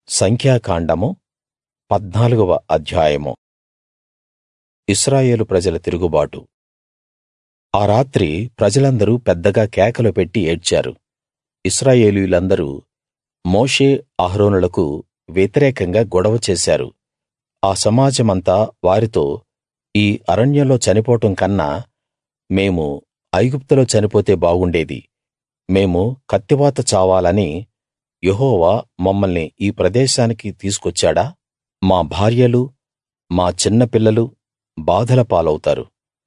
సంఖ్యాకాండము పద్నాలుగవ అధ్యాయము ఇశ్రాయేలు ప్రజల తిరుగుబాటు ఆ రాత్రి ప్రజలందరూ పెద్దగా కేకలు పెట్టి ఏడ్చారు ఇశ్రాయేలీయులందరూ మోషే అహరోనులకు వ్యతిరేకంగా గొడవ చేశారు ఆ సమాజమంతా వారితో ఈ అరణ్యంలో చనిపోవడం కన్నా మేము ఐగుప్తులో చనిపోతే బాగుండేది మేము కత్తివాత చావాలని యెహోవా మమ్మల్ని ఈ ప్రదేశానికి తీసుకొచ్చాడా మా భార్యలు మా చిన్న పిల్లలు బాధల పాలవుతారు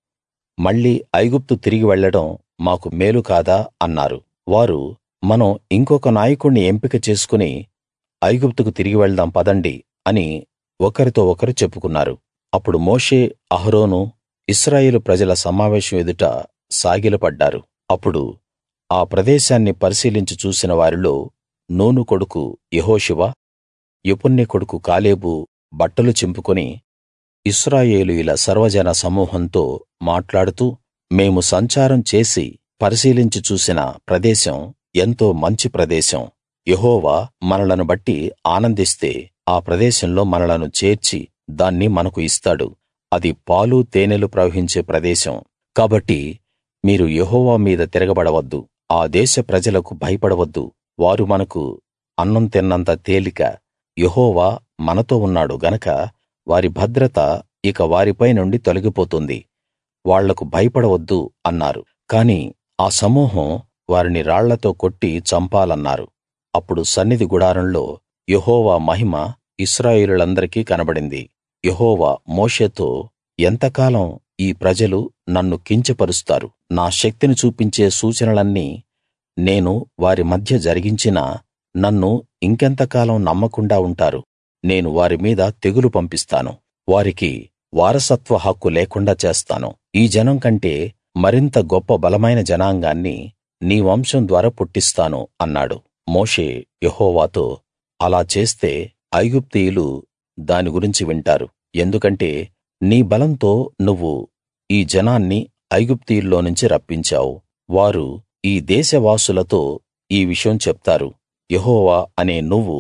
మళ్ళీ ఐగుప్తు తిరిగి వెళ్ళడం మాకు మేలు కాదా అన్నారు వారు మనం ఇంకొక నాయకుణ్ణి ఎంపిక చేసుకుని ఐగుప్తుకు తిరిగి వెళ్దాం పదండి అని ఒకరితో ఒకరు చెప్పుకున్నారు అప్పుడు మోషే అహరోను ఇశ్రాయేలు ప్రజల సమావేశం ఎదుట సాగిలపడ్డారు అప్పుడు ఆ ప్రదేశాన్ని పరిశీలించి చూసిన వారిలో నూను కొడుకు యెహోషువ యెఫున్నె కొడుకు కాలేబు బట్టలు చింపుకుని ఇశ్రాయేలీయుల సర్వజన సమూహంతో మాట్లాడుతూ మేము సంచారం చేసి పరిశీలించి చూసిన ప్రదేశం ఎంతో మంచి ప్రదేశం యెహోవా మనలను బట్టి ఆనందిస్తే ఆ ప్రదేశంలో మనలను చేర్చి దాన్ని మనకు ఇస్తాడు అది పాలు తేనెలు ప్రవహించే ప్రదేశం కాబట్టి మీరు యెహోవా మీద తిరగబడవద్దు ఆ దేశ ప్రజలకు భయపడవద్దు వారు మనకు అన్నం తిన్నంత తేలిక యెహోవా మనతో ఉన్నాడు గనక వారి భద్రత ఇక వారిపై నుండి తొలగిపోతుంది వాళ్లకు భయపడవద్దు అన్నారు కాని ఆ సమూహం వారిని రాళ్లతో కొట్టి చంపాలన్నారు అప్పుడు సన్నిధి గుడారంలో యెహోవా మహిమ ఇశ్రాయేలీయులందరికీ కనబడింది యెహోవా మోషేతో ఎంతకాలం ఈ ప్రజలు నన్ను కించపరుస్తారు నా శక్తిని చూపించే సూచనలన్నీ నేను వారి మధ్య జరిగించినా నన్ను ఇంకెంతకాలం నమ్మకుండా ఉంటారు నేను వారి మీద తెగులు పంపిస్తాను వారికి వారసత్వ హక్కు లేకుండా చేస్తాను ఈ జనం కంటే మరింత గొప్ప బలమైన జనాంగాన్ని నీ వంశం ద్వారా పుట్టిస్తాను అన్నాడు మోషే యెహోవాతో అలా చేస్తే ఐగుప్తీయులు దాని గురించి వింటారు ఎందుకంటే నీ బలంతో నువ్వు ఈ జనాన్ని ఐగుప్తీయుల్లోనుంచి రప్పించావు వారు ఈ దేశవాసులతో ఈ విషయం చెప్తారు యెహోవా అనే నువ్వు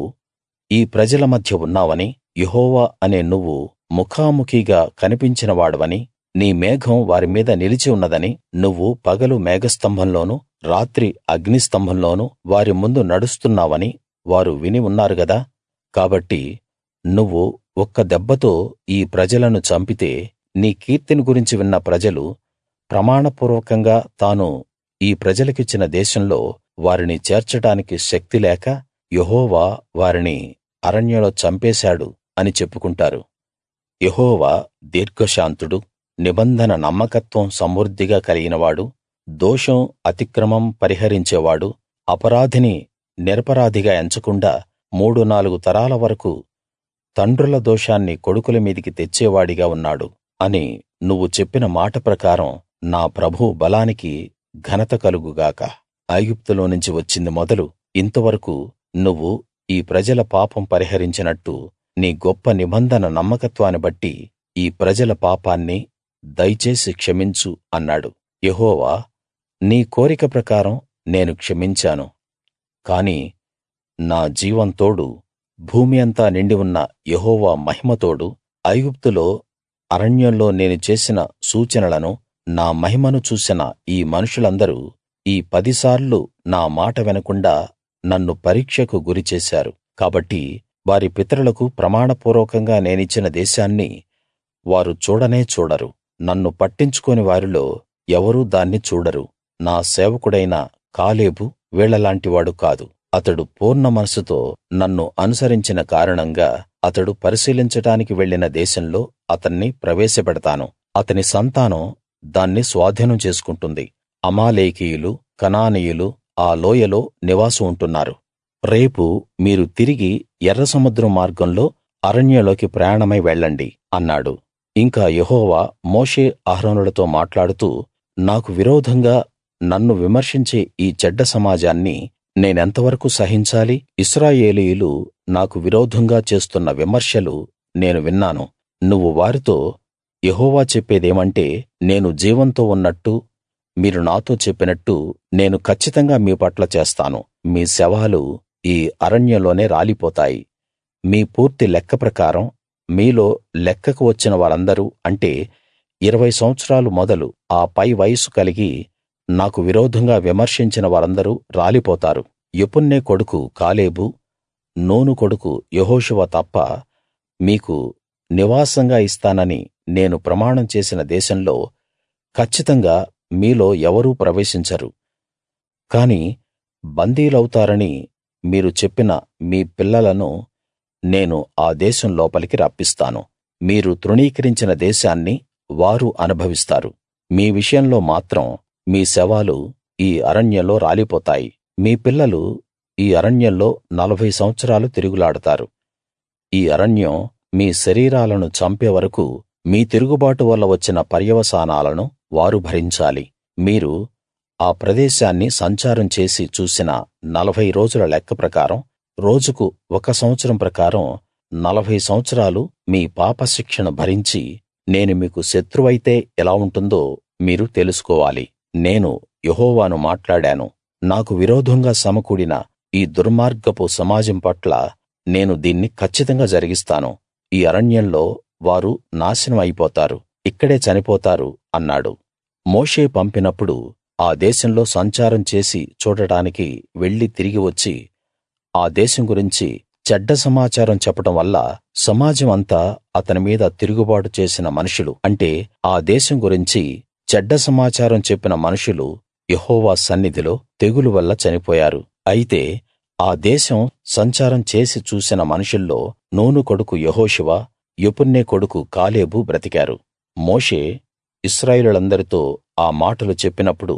ఈ ప్రజల మధ్య ఉన్నావని యెహోవా అనే నువ్వు ముఖాముఖిగా కనిపించిన వాడవని నీ మేఘం వారి మీద నిలిచి ఉన్నదని నువ్వు పగలు మేఘస్తంభంలోనూ రాత్రి అగ్నిస్తంభంలోనూ వారి ముందు నడుస్తున్నావని వారు విని ఉన్నారు గదా కాబట్టి నువ్వు ఒక్క దెబ్బతో ఈ ప్రజలను చంపితే నీ కీర్తిని గురించి విన్న ప్రజలు ప్రమాణపూర్వకంగా తాను ఈ ప్రజలకిచ్చిన దేశంలో వారిని చేర్చడానికి శక్తి లేక యెహోవా వారిని అరణ్యంలో చంపేశాడు అని చెప్పుకుంటారు యెహోవా దీర్ఘశాంతుడు నిబంధన నమ్మకత్వం సమృద్ధిగా కలిగినవాడు దోషం అతిక్రమం పరిహరించేవాడు అపరాధిని నిరపరాధిగా ఎంచకుండా మూడు నాలుగు తరాల వరకు తండ్రుల దోషాన్ని కొడుకుల మీదికి తెచ్చేవాడిగా ఉన్నాడు అని నువ్వు చెప్పిన మాట ప్రకారం నా ప్రభువు బలానికి ఘనత కలుగు గాక ఐగుప్తులో నుంచి వచ్చింది మొదలు ఇంతవరకు నువ్వు ఈ ప్రజల పాపం పరిహరించినట్టు నీ గొప్ప నిబంధన నమ్మకత్వాన్ని బట్టి ఈ ప్రజల పాపాన్ని దయచేసి క్షమించు అన్నాడు యెహోవా నీ కోరిక ప్రకారం నేను క్షమించాను కాని నా జీవం తోడు భూమి అంతా నిండి ఉన్న యెహోవా మహిమ తోడు ఐగుప్తులో అరణ్యంలో నేను చేసిన సూచనలను నా మహిమను చూసిన ఈ మనుషులందరూ ఈ పదిసార్లు నా మాట వినకుండా నన్ను పరీక్షకు గురిచేశారు కాబట్టి వారి పితరులకు ప్రమాణపూర్వకంగా నేనిచ్చిన దేశాన్ని వారు చూడనే చూడరు నన్ను పట్టించుకోని వారిలో ఎవరూ దాన్ని చూడరు నా సేవకుడైన కాలేబు వీళ్ళలాంటివాడు కాదు అతడు పూర్ణ మనస్సుతో నన్ను అనుసరించిన కారణంగా అతడు పరిశీలించడానికి వెళ్ళిన దేశంలో అతన్ని ప్రవేశపెడతాను అతని సంతానం దాన్ని స్వాధీనం చేసుకుంటుంది అమాలేకీయులు కనానీయులు ఆ లోయలో నివాసం ఉంటున్నారు రేపు మీరు తిరిగి ఎర్ర సముద్రం మార్గంలో అరణ్యంలోకి ప్రయాణమై వెళ్ళండి అన్నాడు ఇంకా యెహోవా మోషే అహరోనులతో మాట్లాడుతూ నాకు విరోధంగా నన్ను విమర్శించే ఈ చెడ్డ సమాజాన్ని నేనెంతవరకు సహించాలి ఇశ్రాయేలీయులు నాకు విరోధంగా చేస్తున్న విమర్శలు నేను విన్నాను నువ్వు వారితో యెహోవా చెప్పేదేమంటే నేను జీవంతో ఉన్నట్టు మీరు నాతో చెప్పినట్టు నేను కచ్చితంగా మీ పట్ల చేస్తాను మీ శవాలు ఈ అరణ్యంలోనే రాలిపోతాయి మీ పూర్తి లెక్క ప్రకారం మీలో లెక్కకు వచ్చిన వారందరూ అంటే ఇరవై సంవత్సరాలు మొదలు ఆ పై వయస్సు కలిగి నాకు విరోధంగా విమర్శించిన వారందరూ రాలిపోతారు యెఫున్నె కొడుకు కాలేబు నూను కొడుకు యెహోషువ తప్ప మీకు నివాసంగా ఇస్తానని నేను ప్రమాణం చేసిన దేశంలో కచ్చితంగా మీలో ఎవరూ ప్రవేశించరు కాని బందీలవుతారని మీరు చెప్పిన మీ పిల్లలను నేను ఆ దేశం లోపలికి రప్పిస్తాను మీరు తృణీకరించిన దేశాన్ని వారు అనుభవిస్తారు మీ విషయంలో మాత్రం మీ శవాలు ఈ అరణ్యంలో రాలిపోతాయి మీ పిల్లలు ఈ అరణ్యంలో నలభై సంవత్సరాలు తిరుగులాడతారు ఈ అరణ్యం మీ శరీరాలను చంపే వరకూ మీ తిరుగుబాటు వల్ల వచ్చిన పర్యవసానాలను వారు భరించాలి మీరు ఆ ప్రదేశాన్ని సంచారం చేసి చూసిన నలభై రోజుల లెక్క ప్రకారం రోజుకు ఒక సంవత్సరం ప్రకారం నలభై సంవత్సరాలు మీ పాపశిక్షను భరించి నేను మీకు శత్రువైతే ఎలా ఉంటుందో మీరు తెలుసుకోవాలి నేను యెహోవాను మాట్లాడాను నాకు విరోధంగా సమకూడిన ఈ దుర్మార్గపు సమాజం పట్ల నేను దీన్ని కచ్చితంగా జరిగిస్తాను ఈ అరణ్యంలో వారు నాశనం అయిపోతారు ఇక్కడే చనిపోతారు అన్నాడు మోషే పంపినప్పుడు ఆ దేశంలో సంచారం చేసి చూడడానికి వెళ్లి తిరిగి వచ్చి ఆ దేశం గురించి చెడ్డ సమాచారం చెప్పడం వల్ల సమాజం అంతా అతని మీద తిరుగుబాటు చేసిన మనుషులు అంటే ఆ దేశం గురించి చెడ్డ సమాచారం చెప్పిన మనుషులు యెహోవా సన్నిధిలో తెగులు వల్ల చనిపోయారు అయితే ఆ దేశం సంచారం చేసి చూసిన మనుషుల్లో నూను కొడుకు యెహోషువ యెఫున్నె కొడుకు కాలేబు బ్రతికారు మోషే ఇశ్రాయేలీయులందరితో ఆ మాటలు చెప్పినప్పుడు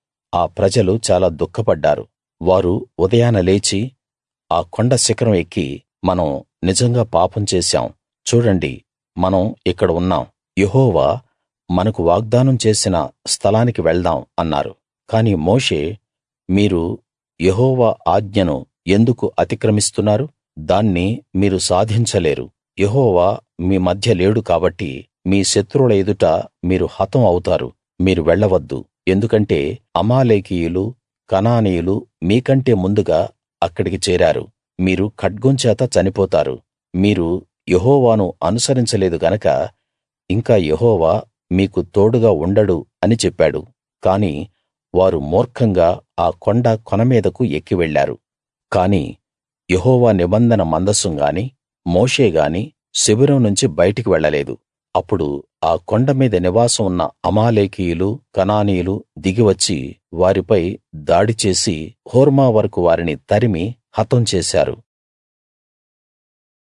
ఆ ప్రజలు చాలా దుఃఖపడ్డారు వారు ఉదయాన లేచి ఆ కొండ శిఖరం ఎక్కి మనం నిజంగా పాపం చేశాం చూడండి మనం ఇక్కడ ఉన్నాం యెహోవా మనకు వాగ్దానం చేసిన స్థలానికి వెళ్దాం అన్నారు కాని మోషే మీరు యెహోవా ఆజ్ఞను ఎందుకు అతిక్రమిస్తున్నారు దాన్ని మీరు సాధించలేరు యెహోవా మీ మధ్య లేడు కాబట్టి మీ శత్రువుల ఎదుట మీరు హతం అవుతారు మీరు వెళ్ళవద్దు ఎందుకంటే అమాలేకీయులు కనానీయులు మీకంటే ముందుగా అక్కడికి చేరారు మీరు ఖడ్గం చేత చనిపోతారు మీరు యెహోవాను అనుసరించలేదు గనక ఇంకా యెహోవా మీకు తోడుగా ఉండడు అని చెప్పాడు కాని వారు మూర్ఖంగా ఆ కొండ కొన మీదకు ఎక్కి వెళ్ళారు కాని యెహోవా నిబంధన మందసం గాని మోషే గాని శిబిరం నుంచి బయటికి వెళ్ళలేదు అప్పుడు ఆ కొండ మీద నివాసం ఉన్న అమాలేకీయులు కనానీయులు దిగివచ్చి వారిపై దాడి చేసి హోర్మా వరకూ వారిని తరిమి హతం చేశారు